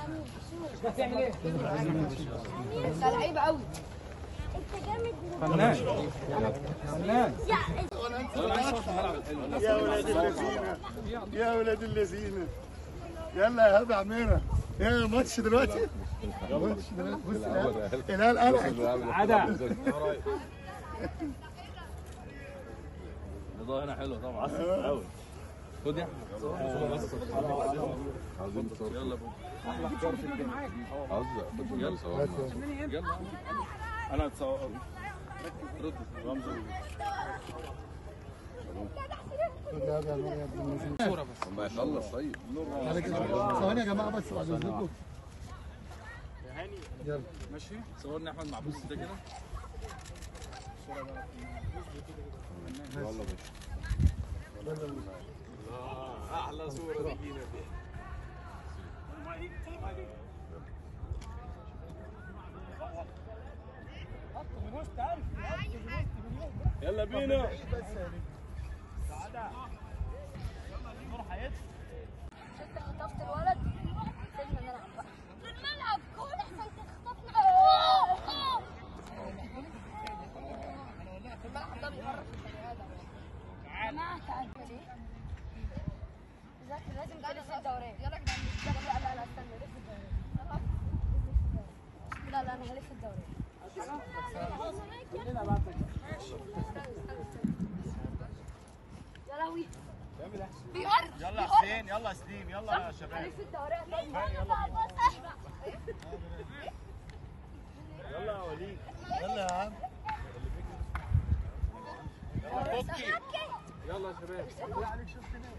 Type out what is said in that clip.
بتعمل ايه؟ انت لعيب قوي فنان فنان يا ولاد اللذينه يا ولاد اللذينه يلا يا هبه عميره ايه ماتش دلوقتي ماتش دلوقتي بص الهلال الهلال قلق عدا الإضاءة هنا حلوة طبعا قوي خد يا عايزين نصور يلا بو. عايز خد يلا صورنا يلا انا اتصور رد رمزي يا هبه عميره يا ابن اللذينه ما يخلص طيب على كده ثواني يا جماعه بس بعد اذنكم يلا ماشي صورني احمد مع بوس ده كده يلا باشا يلا بينا شفت خطفت الولد سيبنا نلعب بقى في الملعب كل احسن تخطفنا في الملعب ده بيقرب البني ادم يا جماعه تعالوا ذاكر لازم تلف الدورية يلا لا لا لا استنى لف الدورية لا لا انا هلف الدورية يا لهوي بيقرب يلا حسين يلا سليم يلا يا شباب هلف الدورية يلا يلا يا وليد يلا يا عم يلا يا شباب